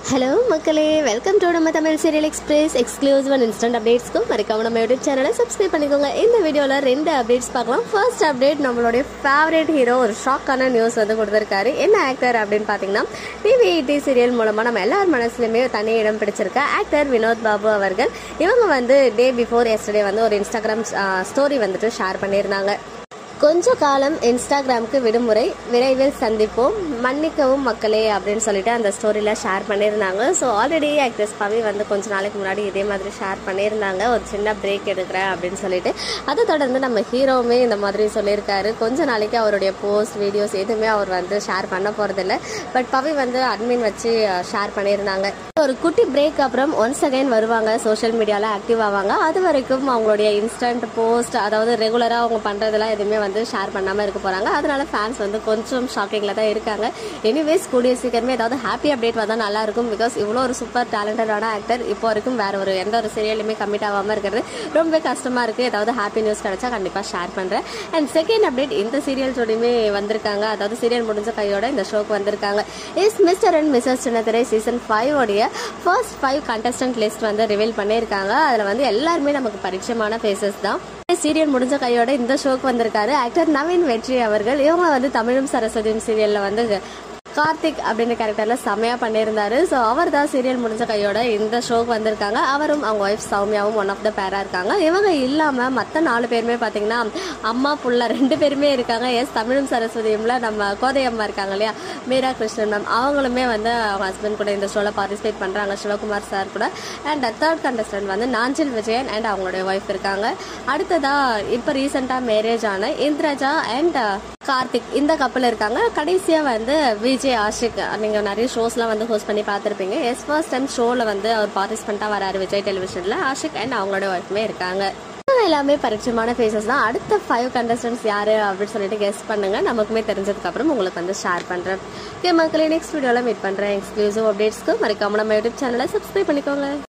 hello மக்களே welcome to நம்ம Tamil serial express exclusive and instant அப்டேட்ஸ்க்கும் மறக்காம நம்ம யூடியூப் சேனலை சப்ஸ்கிரைப் பண்ணிக்கோங்க இந்த வீடியோவில் ரெண்டு அப்டேட்ஸ் பார்க்கலாம் ஃபர்ஸ்ட் அப்டேட் நம்மளுடைய ஃபேவரட் ஹீரோ ஒரு ஷாக்கான நியூஸ் வந்து கொடுத்துருக்காரு என்ன ஆக்டர் அப்படின்னு பார்த்தீங்கன்னா டிவி டி சீரியல் மூலமாக நம்ம எல்லார் மனசுலையுமே தனி இடம் பிடிச்சிருக்க ஆக்டர் வினோத் பாபு அவர்கள் இவங்க வந்து டே பிஃபோர் எஸ்டர்டே வந்து ஒரு இன்ஸ்டாகிராம் ஸ்டோரி வந்துட்டு ஷேர் பண்ணியிருந்தாங்க கொஞ்ச காலம் இன்ஸ்டாகிராமுக்கு விடுமுறை விரைவில் சந்திப்போம் மன்னிக்கவும் மக்களே அப்படின்னு சொல்லிட்டு அந்த ஸ்டோரியில் ஷேர் பண்ணியிருந்தாங்க ஸோ ஆல்ரெடி ஆக்ட்ரஸ் பவி வந்து கொஞ்ச நாளைக்கு முன்னாடி இதே மாதிரி ஷேர் பண்ணியிருந்தாங்க ஒரு சின்ன பிரேக் எடுக்கிறேன் அப்படின்னு சொல்லிட்டு அதை தொடர்ந்து நம்ம ஹீரோவுமே இந்த மாதிரி சொல்லியிருக்காரு கொஞ்ச நாளைக்கு அவருடைய போஸ்ட் வீடியோஸ் எதுவுமே அவர் வந்து ஷேர் பண்ண போகிறதில்ல பட் பவி வந்து அட்மின் வச்சு ஷேர் பண்ணியிருந்தாங்க ஒரு குட்டி பிரேக் அப்புறம் ஒன்ஸ் அகைன் வருவாங்க சோஷியல் மீடியாவில் ஆக்டிவ் ஆவாங்க அது வரைக்கும் அவங்களுடைய இன்ஸ்டன்ட் போஸ்ட் அதாவது ரெகுலராக அவங்க பண்ணுறதெல்லாம் எதுவுமே வந்து ஷேர் பண்ணாமல் இருக்க போகிறாங்க அதனால ஃபேன்ஸ் வந்து கொஞ்சம் ஷாக்கிங்கில் தான் இருக்காங்க எனிவேஸ் கூடிய சீக்கிரமே ஏதாவது ஹாப்பி அப்டேட் வந்தால் நல்லா இருக்கும் பிகாஸ் இவ்வளோ ஒரு சூப்பர் டேலண்டடான ஆக்டர் இப்போ வரைக்கும் வேற ஒரு எந்த ஒரு சீரியலுமே கமிட் ஆகாமல் இருக்கிறது ரொம்ப கஷ்டமாக இருக்குது ஏதாவது ஹாப்பி நியூஸ் கிடைச்சா கண்டிப்பாக ஷேர் பண்ணுறேன் அண்ட் செகண்ட் அப்டேட் இந்த சீரியல் ஜோடியுமே வந்திருக்காங்க அதாவது சீரியல் முடிஞ்ச கையோட இந்த ஷோக்கு வந்திருக்காங்க இஸ் மிஸ்டர் அண்ட் மிஸ்ஸஸ் சின்னத்திரை சீசன் ஃபைவ் உடைய ஃபர்ஸ்ட் ஃபைவ் கண்டஸ்டன்ட் லிஸ்ட் வந்து ரிவீல் பண்ணியிருக்காங்க அதில் வந்து எல்லாருமே நமக்கு பரிச்சயமான ஃபேஸஸ் தான் சீரியல் முடிஞ்ச கையோட இந்த ஷோக்கு வந்திருக்காரு ஆக்டர் நவீன் வெற்றி அவர்கள் இவங்க வந்து தமிழும் சரஸ்வதியும் சீரியல்ல வந்து கார்த்திக் அப்படின்ற கேரக்டர்ல செமையா பண்ணியிருந்தாரு ஸோ அவர் தான் சீரியல் முடிஞ்ச கையோட இந்த ஷோக்கு வந்திருக்காங்க அவரும் அவங்க ஒய்ஃப் சௌமியாவும் ஒன் ஆஃப் த பேரா இருக்காங்க இவங்க இல்லாம மற்ற நாலு பேருமே பாத்தீங்கன்னா அம்மா புள்ள ரெண்டு பேருமே இருக்காங்க எஸ் தமிழும் சரஸ்வதியும்ல நம்ம கோதையம்மா இருக்காங்க இல்லையா மீரா கிருஷ்ணன் மேம் அவங்களுமே வந்து அவங்க ஹஸ்பண்ட் கூட இந்த ஷோல பார்ட்டிசிபேட் பண்றாங்க சிவகுமார் சார் கூட அண்ட் தேர்ட் கண்டஸ்டன்ட் வந்து நாஞ்சில் விஜயன் அண்ட் அவங்களுடைய ஒய்ஃப் இருக்காங்க அடுத்ததா இப்போ ரீசெண்டாக மேரேஜ் ஆன இந்திரஜா அண்ட் கார்த்திக் இந்த கப்பல் இருக்காங்க கடைசியா வந்து விஜய் ஆஷிக் நீங்க நிறைய ஷோஸ்லாம் வந்து ஹோஸ்ட் பண்ணி பார்த்துருப்பீங்க எஸ் ஃபர்ஸ்ட் டைம் ஷோல வந்து அவர் பார்ட்டிசிபெண்டா வராரு விஜய் டெலிவிஷன்ல ஆஷிக் அண்ட் அவங்களோட ஒய்ஃப்மே இருக்காங்க இவங்க எல்லாமே பரிச்சயமான ஃபேஸஸ் தான் அடுத்த ஃபைவ் கண்டஸ்டன்ஸ் யாரு அப்படின்னு சொல்லிட்டு கெஸ் பண்ணுங்க நமக்குமே தெரிஞ்சதுக்கு அப்புறம் உங்களுக்கு வந்து ஷேர் பண்றேன் ஓகே மக்களே நெக்ஸ்ட் வீடியோல மீட் பண்றேன் எக்ஸ்க்ளூசிவ் அப்டேட்ஸ்க்கு மறக்காம நம்ம யூடியூப் சேனலை சப்ஸ்கிரைப் பண்ணிக்கோங்க